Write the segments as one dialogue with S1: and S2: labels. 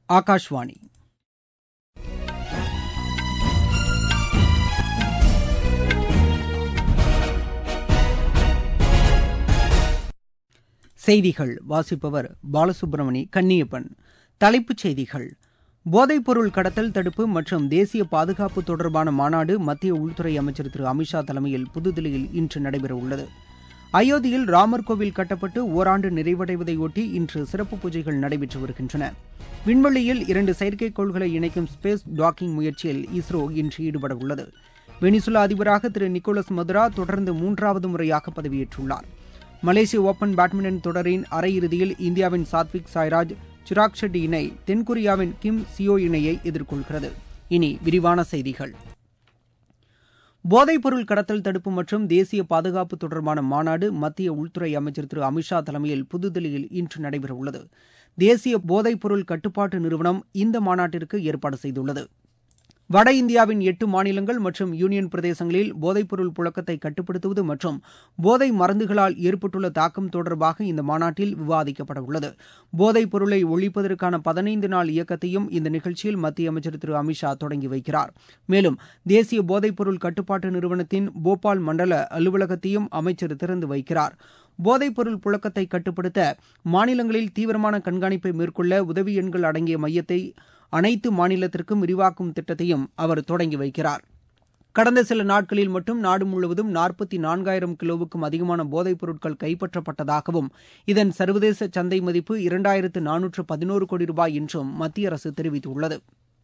S1: ஆகாஷ்வாணி செய்திகள் வாசிப்பவர் பாலசுப்ரமணி கன்னியப்பன் தலைப்புச் செய்திகள் போதைப்பொருள் கடத்தல் தடுப்பு மற்றும் தேசிய பாதுகாப்பு தொடர்பான மாநாடு மத்திய உள்துறை அமைச்சர் திரு அமித்ஷா தலைமையில் புதுதில்லியில் இன்று நடைபெறவுள்ளது அயோத்தியில் ராமர் கோவில் கட்டப்பட்டு ஓராண்டு நிறைவடைவதையொட்டி இன்று சிறப்பு பூஜைகள் நடைபெற்று வருகின்றன விண்வெளியில் இரண்டு செயற்கைக்கோள்களை இணைக்கும் ஸ்பேஸ் டாக்கிங் முயற்சியில் இஸ்ரோ இன்று ஈடுபட உள்ளது வெனிசுலா அதிபராக திரு நிக்கோலஸ் மதுரா தொடர்ந்து மூன்றாவது முறையாக பதவியேற்றுள்ளார் மலேசிய ஓபன் பேட்மிண்டன் தொடரின் அரையிறுதியில் இந்தியாவின் சாத்விக் சாய்ராஜ் சிராக் ஷெட்டி இணை தென்கொரியாவின் கிம் சியோ இணையை எதிர்கொள்கிறது இனி விரிவான செய்திகள் போதைப்பொருள் கடத்தல் தடுப்பு மற்றும் தேசிய பாதுகாப்பு தொடர்பான மாநாடு மத்திய உள்துறை அமைச்சர் திரு அமித்ஷா தலைமையில் புதுதில்லியில் இன்று நடைபெறவுள்ளது தேசிய போதைப்பொருள் கட்டுப்பாட்டு நிறுவனம் இந்த மாநாட்டிற்கு ஏற்பாடு செய்துள்ளது வட இந்தியாவின் எட்டு மாநிலங்கள் மற்றும் யூனியன் பிரதேசங்களில் போதைப்பொருள் புழக்கத்தை கட்டுப்படுத்துவது மற்றும் போதை மருந்துகளால் ஏற்பட்டுள்ள தாக்கம் தொடர்பாக இந்த மாநாட்டில் விவாதிக்கப்பட உள்ளது போதைப் பொருளை ஒழிப்பதற்கான பதினைந்து நாள் இயக்கத்தையும் இந்த நிகழ்ச்சியில் மத்திய அமைச்சர் திரு அமித்ஷா தொடங்கி வைக்கிறார் மேலும் தேசிய போதைப்பொருள் கட்டுப்பாட்டு நிறுவனத்தின் போபால் மண்டல அலுவலகத்தையும் அமைச்சர் திறந்து வைக்கிறார் போதைப்பொருள் புழக்கத்தை கட்டுப்படுத்த மாநிலங்களில் தீவிரமான கண்காணிப்பை மேற்கொள்ள உதவி எண்கள் அடங்கிய மையத்தை அனைத்து மாநிலத்திற்கும் விரிவாக்கும் திட்டத்தையும் அவர் தொடங்கி வைக்கிறார் கடந்த சில நாட்களில் மட்டும் நாடு முழுவதும் நாற்பத்தி நான்காயிரம் கிலோவுக்கும் அதிகமான போதைப் பொருட்கள் கைப்பற்றப்பட்டதாகவும் இதன் சர்வதேச சந்தை மதிப்பு இரண்டாயிரத்து நானூற்று பதினோரு கோடி ரூபாய் என்றும் மத்திய அரசு தெரிவித்துள்ளது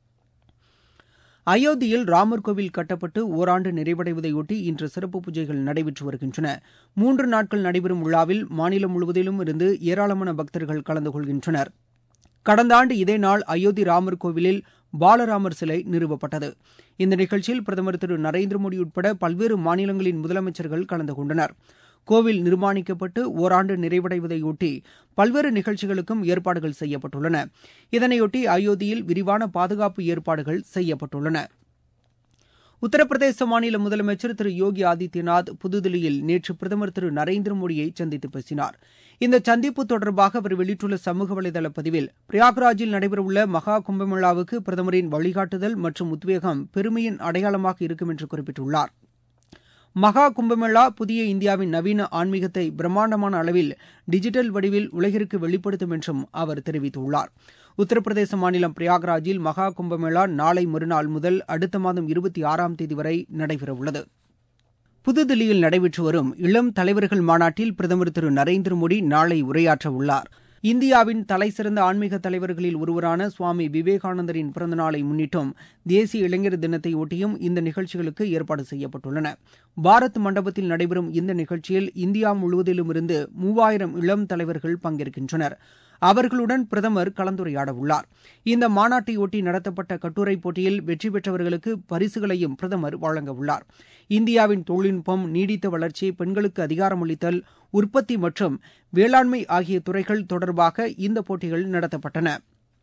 S1: அயோத்தியில் ராமர் கோவில் கட்டப்பட்டு ஓராண்டு நிறைவடைவதையொட்டி இன்று சிறப்பு பூஜைகள் நடைபெற்று வருகின்றன மூன்று நாட்கள் நடைபெறும் விழாவில் மாநிலம் முழுவதிலும் இருந்து ஏராளமான பக்தர்கள் கலந்து கொள்கின்றனர் கடந்த ஆண்டு இதே நாள் அயோத்தி ராமர் கோவிலில் பாலராமர் சிலை நிறுவப்பட்டது இந்த நிகழ்ச்சியில் பிரதமர் திரு நரேந்திர மோடி உட்பட பல்வேறு மாநிலங்களின் முதலமைச்சர்கள் கலந்து கொண்டனர் கோவில் நிர்மாணிக்கப்பட்டு ஓராண்டு நிறைவடைவதையொட்டி பல்வேறு நிகழ்ச்சிகளுக்கும் ஏற்பாடுகள் செய்யப்பட்டுள்ளன இதனையொட்டி அயோத்தியில் விரிவான பாதுகாப்பு ஏற்பாடுகள் செய்யப்பட்டுள்ளன உத்தரப்பிரதேச மாநில முதலமைச்சர் திரு யோகி ஆதித்யநாத் புதுதில்லியில் நேற்று பிரதமர் திரு நரேந்திர மோடியை சந்தித்து பேசினார் இந்த சந்திப்பு தொடர்பாக அவர் வெளியிட்டுள்ள சமூக வலைதள பதிவில் பிரயாக்ராஜில் நடைபெறவுள்ள மகா கும்பமேளாவுக்கு பிரதமரின் வழிகாட்டுதல் மற்றும் உத்வேகம் பெருமையின் அடையாளமாக இருக்கும் என்று குறிப்பிட்டுள்ளார் மகா கும்பமேளா புதிய இந்தியாவின் நவீன ஆன்மீகத்தை பிரம்மாண்டமான அளவில் டிஜிட்டல் வடிவில் உலகிற்கு வெளிப்படுத்தும் என்றும் அவர் தெரிவித்துள்ளார் உத்தரப்பிரதேச மாநிலம் பிரயாக்ராஜில் மகா கும்பமேளா நாளை மறுநாள் முதல் அடுத்த மாதம் இருபத்தி ஆறாம் தேதி வரை நடைபெறவுள்ளது புதுதில்லியில் நடைபெற்று வரும் இளம் தலைவர்கள் மாநாட்டில் பிரதமர் திரு நரேந்திர மோடி நாளை உரையாற்ற உள்ளார் இந்தியாவின் தலைசிறந்த ஆன்மீக தலைவர்களில் ஒருவரான சுவாமி விவேகானந்தரின் பிறந்தநாளை முன்னிட்டும் தேசிய இளைஞர் தினத்தை ஒட்டியும் இந்த நிகழ்ச்சிகளுக்கு ஏற்பாடு செய்யப்பட்டுள்ளன பாரத் மண்டபத்தில் நடைபெறும் இந்த நிகழ்ச்சியில் இந்தியா முழுவதிலுமிருந்து மூவாயிரம் இளம் தலைவர்கள் பங்கேற்கின்றனர் அவர்களுடன் பிரதமர் கலந்துரையாட உள்ளார் இந்த மாநாட்டையொட்டி நடத்தப்பட்ட கட்டுரை போட்டியில் வெற்றி பெற்றவர்களுக்கு பரிசுகளையும் பிரதமர் வழங்க உள்ளார் இந்தியாவின் தொழில்நுட்பம் நீடித்த வளர்ச்சி பெண்களுக்கு அதிகாரமளித்தல் உற்பத்தி மற்றும் வேளாண்மை ஆகிய துறைகள் தொடர்பாக இந்த போட்டிகள் நடத்தப்பட்டன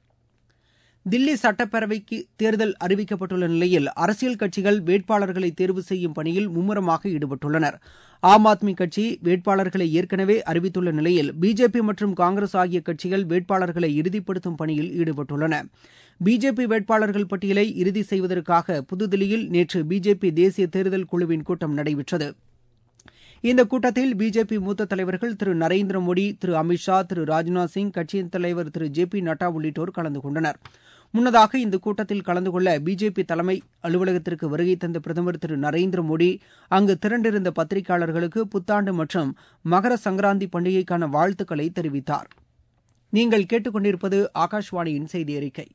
S1: தில்லி சட்டப்பேரவைக்கு தேர்தல் அறிவிக்கப்பட்டுள்ள நிலையில் அரசியல் கட்சிகள் வேட்பாளர்களை தேர்வு செய்யும் பணியில் மும்முரமாக ஈடுபட்டுள்ளனர் ஆம் ஆத்மி கட்சி வேட்பாளர்களை ஏற்கனவே அறிவித்துள்ள நிலையில் பிஜேபி மற்றும் காங்கிரஸ் ஆகிய கட்சிகள் வேட்பாளர்களை இறுதிப்படுத்தும் பணியில் ஈடுபட்டுள்ளன பிஜேபி வேட்பாளர்கள் பட்டியலை இறுதி செய்வதற்காக புதுதில்லியில் நேற்று பிஜேபி தேசிய தேர்தல் குழுவின் கூட்டம் நடைபெற்றது இந்த கூட்டத்தில் பிஜேபி மூத்த தலைவர்கள் திரு நரேந்திர மோடி திரு அமித் ஷா திரு ராஜ்நாத் சிங் கட்சியின் தலைவர் திரு ஜே பி நட்டா உள்ளிட்டோர் கலந்து கொண்டனர் முன்னதாக இந்த கூட்டத்தில் கலந்து கொள்ள பிஜேபி தலைமை அலுவலகத்திற்கு வருகை தந்த பிரதமர் திரு நரேந்திர மோடி அங்கு திரண்டிருந்த பத்திரிகையாளர்களுக்கு புத்தாண்டு மற்றும் மகர சங்கராந்தி பண்டிகைக்கான வாழ்த்துக்களை தெரிவித்தார் நீங்கள் கேட்டுக்கொண்டிருப்பது ஆகாஷ்வாணியின் செய்தி அறிக்கை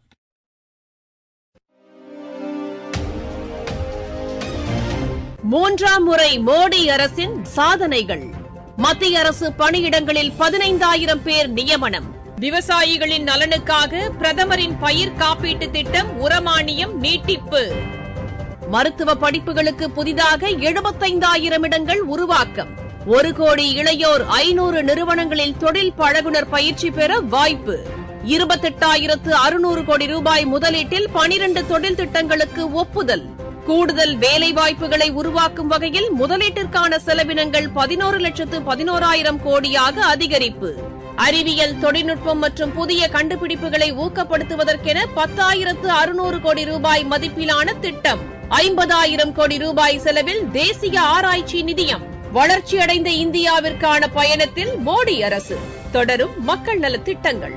S2: மூன்றாம் முறை மோடி அரசின் சாதனைகள் மத்திய அரசு பணியிடங்களில் பதினைந்தாயிரம் பேர் நியமனம் விவசாயிகளின் நலனுக்காக பிரதமரின் பயிர் காப்பீட்டு திட்டம் உரமானியம் நீட்டிப்பு மருத்துவ படிப்புகளுக்கு புதிதாக எழுபத்தைந்தாயிரம் இடங்கள் உருவாக்கம் ஒரு கோடி இளையோர் ஐநூறு நிறுவனங்களில் தொழில் பழகுனர் பயிற்சி பெற வாய்ப்பு இருபத்தெட்டாயிரத்து அறுநூறு கோடி ரூபாய் முதலீட்டில் பனிரண்டு தொழில் திட்டங்களுக்கு ஒப்புதல் கூடுதல் வேலைவாய்ப்புகளை உருவாக்கும் வகையில் முதலீட்டிற்கான செலவினங்கள் பதினோரு லட்சத்து பதினோராயிரம் கோடியாக அதிகரிப்பு அறிவியல் தொழில்நுட்பம் மற்றும் புதிய கண்டுபிடிப்புகளை ஊக்கப்படுத்துவதற்கென பத்தாயிரத்து அறுநூறு கோடி ரூபாய் மதிப்பிலான திட்டம் ஐம்பதாயிரம் கோடி ரூபாய் செலவில் தேசிய ஆராய்ச்சி நிதியம் வளர்ச்சியடைந்த இந்தியாவிற்கான பயணத்தில் மோடி அரசு தொடரும் மக்கள் நலத் திட்டங்கள்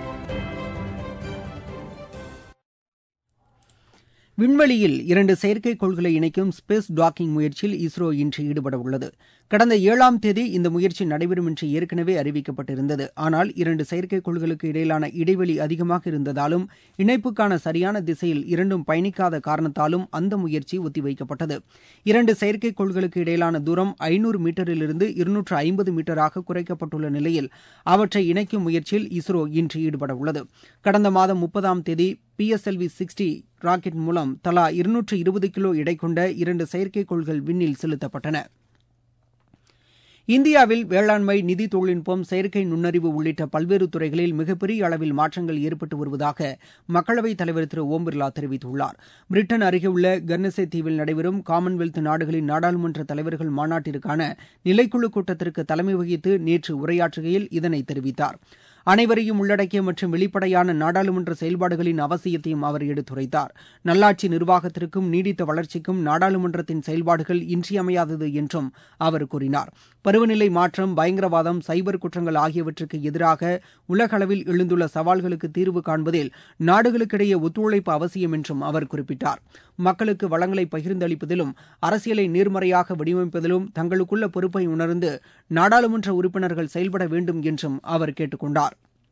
S1: விண்வெளியில் இரண்டு செயற்கைக்கோள்களை இணைக்கும் ஸ்பேஸ் டாக்கிங் முயற்சியில் இஸ்ரோ இன்று ஈடுபட உள்ளது கடந்த ஏழாம் தேதி இந்த முயற்சி நடைபெறும் என்று ஏற்கனவே அறிவிக்கப்பட்டிருந்தது ஆனால் இரண்டு செயற்கைக்கோள்களுக்கு இடையிலான இடைவெளி அதிகமாக இருந்ததாலும் இணைப்புக்கான சரியான திசையில் இரண்டும் பயணிக்காத காரணத்தாலும் அந்த முயற்சி ஒத்திவைக்கப்பட்டது இரண்டு செயற்கைக்கோள்களுக்கு இடையிலான தூரம் ஐநூறு மீட்டரிலிருந்து இருநூற்று ஐம்பது மீட்டராக குறைக்கப்பட்டுள்ள நிலையில் அவற்றை இணைக்கும் முயற்சியில் இஸ்ரோ இன்று ஈடுபட உள்ளது கடந்த மாதம் முப்பதாம் தேதி பிஎஸ்எல்வி சிக்ஸ்டி ராக்கெட் மூலம் தலா இருநூற்று இருபது கிலோ எடை கொண்ட இரண்டு செயற்கைக்கோள்கள் விண்ணில் செலுத்தப்பட்டன இந்தியாவில் வேளாண்மை நிதி தொழில்நுட்பம் செயற்கை நுண்ணறிவு உள்ளிட்ட பல்வேறு துறைகளில் மிகப்பெரிய அளவில் மாற்றங்கள் ஏற்பட்டு வருவதாக மக்களவைத் தலைவர் திரு ஓம் பிர்லா தெரிவித்துள்ளார் பிரிட்டன் அருகே உள்ள கர்னசே தீவில் நடைபெறும் காமன்வெல்த் நாடுகளின் நாடாளுமன்ற தலைவர்கள் மாநாட்டிற்கான நிலைக்குழு கூட்டத்திற்கு தலைமை வகித்து நேற்று உரையாற்றுகையில் இதனை தெரிவித்தார் அனைவரையும் உள்ளடக்கிய மற்றும் வெளிப்படையான நாடாளுமன்ற செயல்பாடுகளின் அவசியத்தையும் அவர் எடுத்துரைத்தார் நல்லாட்சி நிர்வாகத்திற்கும் நீடித்த வளர்ச்சிக்கும் நாடாளுமன்றத்தின் செயல்பாடுகள் இன்றியமையாதது என்றும் அவர் கூறினார் பருவநிலை மாற்றம் பயங்கரவாதம் சைபர் குற்றங்கள் ஆகியவற்றுக்கு எதிராக உலக அளவில் எழுந்துள்ள சவால்களுக்கு தீர்வு காண்பதில் நாடுகளுக்கிடையே ஒத்துழைப்பு அவசியம் என்றும் அவர் குறிப்பிட்டார் மக்களுக்கு வளங்களை பகிர்ந்தளிப்பதிலும் அரசியலை நேர்மறையாக வடிவமைப்பதிலும் தங்களுக்குள்ள பொறுப்பை உணர்ந்து நாடாளுமன்ற உறுப்பினர்கள் செயல்பட வேண்டும் என்றும் அவர் கேட்டுக் கொண்டார்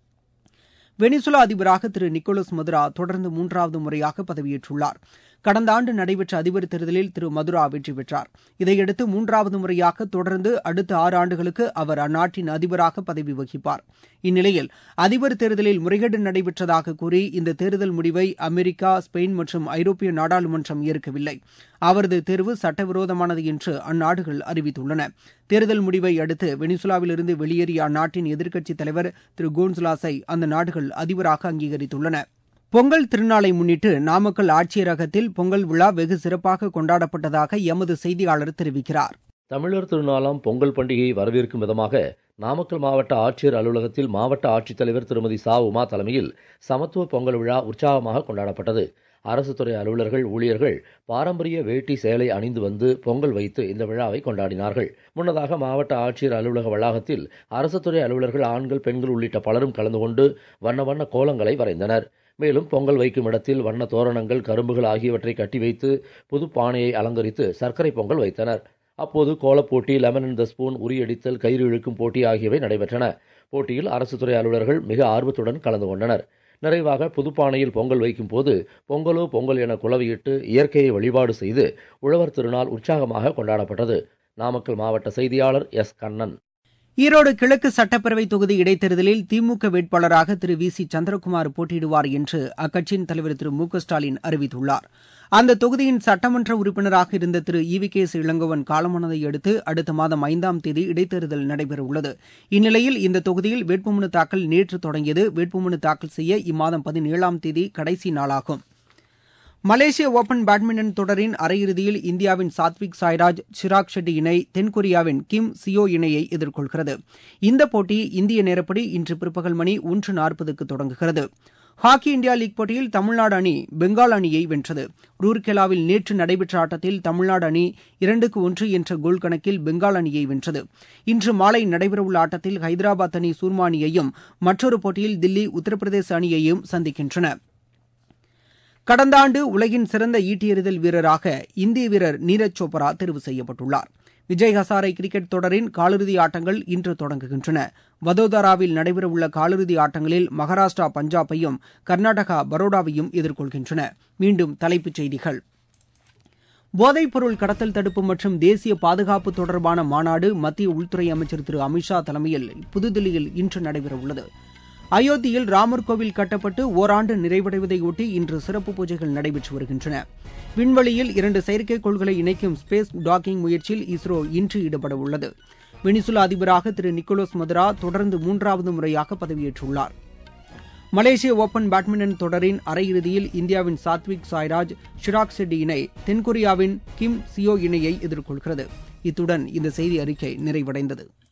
S1: வெனிசுலா அதிபராக திரு நிக்கோலஸ் மதுரா தொடர்ந்து மூன்றாவது முறையாக பதவியேற்றுள்ளார் கடந்த ஆண்டு நடைபெற்ற அதிபர் தேர்தலில் திரு மதுரா வெற்றி பெற்றார் இதையடுத்து மூன்றாவது முறையாக தொடர்ந்து அடுத்த ஆறு ஆண்டுகளுக்கு அவர் அந்நாட்டின் அதிபராக பதவி வகிப்பார் இந்நிலையில் அதிபர் தேர்தலில் முறைகேடு நடைபெற்றதாக கூறி இந்த தேர்தல் முடிவை அமெரிக்கா ஸ்பெயின் மற்றும் ஐரோப்பிய நாடாளுமன்றம் ஏற்கவில்லை அவரது தேர்வு சட்டவிரோதமானது என்று அந்நாடுகள் அறிவித்துள்ளன தேர்தல் முடிவை அடுத்து வெனிசுலாவிலிருந்து வெளியேறிய அந்நாட்டின் எதிர்க்கட்சித் தலைவர் திரு கோன்சுலாஸை அந்த நாடுகள் அதிபராக அங்கீகரித்துள்ளன பொங்கல் திருநாளை முன்னிட்டு நாமக்கல் ஆட்சியரகத்தில் பொங்கல் விழா வெகு சிறப்பாக கொண்டாடப்பட்டதாக எமது செய்தியாளர் தெரிவிக்கிறார்
S3: தமிழர் திருநாளாம் பொங்கல் பண்டிகையை வரவேற்கும் விதமாக நாமக்கல் மாவட்ட ஆட்சியர் அலுவலகத்தில் மாவட்ட ஆட்சித்தலைவர் திருமதி சா உமா தலைமையில் சமத்துவ பொங்கல் விழா உற்சாகமாக கொண்டாடப்பட்டது அரசு துறை அலுவலர்கள் ஊழியர்கள் பாரம்பரிய வேட்டி சேலை அணிந்து வந்து பொங்கல் வைத்து இந்த விழாவை கொண்டாடினார்கள் முன்னதாக மாவட்ட ஆட்சியர் அலுவலக வளாகத்தில் அரசு துறை அலுவலர்கள் ஆண்கள் பெண்கள் உள்ளிட்ட பலரும் கலந்து கொண்டு வண்ண வண்ண கோலங்களை வரைந்தனர் மேலும் பொங்கல் வைக்கும் இடத்தில் வண்ண தோரணங்கள் கரும்புகள் ஆகியவற்றை கட்டி வைத்து புது பானையை அலங்கரித்து சர்க்கரை பொங்கல் வைத்தனர் அப்போது கோலப்போட்டி லெமன் அண்ட் த ஸ்பூன் உரியடித்தல் கயிறு இழுக்கும் போட்டி ஆகியவை நடைபெற்றன போட்டியில் அரசு துறை அலுவலர்கள் மிக ஆர்வத்துடன் கலந்து கொண்டனர் நிறைவாக புதுப்பானையில் பொங்கல் வைக்கும் போது பொங்கலோ பொங்கல் என குலவையிட்டு இயற்கையை வழிபாடு செய்து உழவர் திருநாள் உற்சாகமாக கொண்டாடப்பட்டது நாமக்கல் மாவட்ட செய்தியாளர் எஸ் கண்ணன்
S1: ஈரோடு கிழக்கு சட்டப்பேரவை தொகுதி இடைத்தேர்தலில் திமுக வேட்பாளராக திரு வி சி சந்திரகுமார் போட்டியிடுவார் என்று அக்கட்சியின் தலைவர் திரு மு க ஸ்டாலின் அறிவித்துள்ளார் அந்த தொகுதியின் சட்டமன்ற உறுப்பினராக இருந்த Thiru E V K S Elangovan காலமானதை அடுத்து அடுத்த மாதம் ஐந்தாம் தேதி இடைத்தேர்தல் நடைபெறவுள்ளது இந்நிலையில் இந்த தொகுதியில் வேட்புமனு தாக்கல் நேற்று தொடங்கியது வேட்புமனு தாக்கல் செய்ய இம்மாதம் பதினேழாம் தேதி கடைசி நாளாகும் மலேசிய ஓபன் பேட்மிண்டன் தொடரின் அரையிறுதியில் இந்தியாவின் சாத்விக் சாய்ராஜ் சிராக் ஷெட்டி இணை தென்கொரியாவின் கிம் சியோ இணையை எதிர்கொள்கிறது இந்த போட்டி இந்திய நேரப்படி இன்று பிற்பகல் மணி ஒன்று நாற்பதுக்கு தொடங்குகிறது ஹாக்கி இந்தியா லீக் போட்டியில் தமிழ்நாடு அணி பெங்கால் அணியை வென்றது ரூர்கேலாவில் நேற்று நடைபெற்ற ஆட்டத்தில் தமிழ்நாடு அணி இரண்டுக்கு ஒன்று என்ற கோல் கணக்கில் பெங்கால் அணியை வென்றது இன்று மாலை நடைபெறவுள்ள ஆட்டத்தில் ஹைதராபாத் அணி சூர்மா அணியையும் மற்றொரு போட்டியில் தில்லி உத்தரப்பிரதேச அணியையும் சந்திக்கின்றன கடந்த ஆண்டு உலகின் சிறந்த ஈட்டியெறிதல் வீரராக இந்திய வீரர் நீரஜ் சோப்ரா தேர்வு செய்யப்பட்டுள்ளார் விஜய் ஹசாரே கிரிக்கெட் தொடரின் காலிறுதி ஆட்டங்கள் இன்று தொடங்குகின்றன வதோதராவில் நடைபெறவுள்ள காலிறுதி ஆட்டங்களில் மகாராஷ்டிரா பஞ்சாபையும் கர்நாடகா பரோடாவையும் எதிர்கொள்கின்றன மீண்டும் தலைப்புச் செய்திகள் போதைப்பொருள் கடத்தல் தடுப்பு மற்றும் தேசிய பாதுகாப்பு தொடர்பான மாநாடு மத்திய உள்துறை அமைச்சர் திரு அமித்ஷா தலைமையில் புதுதில்லியில் இன்று நடைபெறவுள்ளது அயோத்தியில் ராமர் கோவில் கட்டப்பட்டு ஓராண்டு நிறைவடைவதையொட்டி இன்று சிறப்பு பூஜைகள் நடைபெற்று வருகின்றன விண்வெளியில் இரண்டு செயற்கைக்கோள்களை இணைக்கும் ஸ்பேஸ் டாக்கிங் முயற்சியில் இஸ்ரோ இன்று ஈடுபட உள்ளது வெனிசுலா அதிபராக திரு நிக்கோலஸ் மதுரா தொடர்ந்து மூன்றாவது முறையாக பதவியேற்றுள்ளார் மலேசிய ஓபன் பேட்மிண்டன் தொடரின் அரையிறுதியில் இந்தியாவின் சாத்விக் சாய்ராஜ் ஷிராக் செட்டி இணை தென்கொரியாவின் கிம் சியோ இணையை எதிர்கொள்கிறது இத்துடன் இந்த செய்தி அறிக்கை நிறைவடைந்தது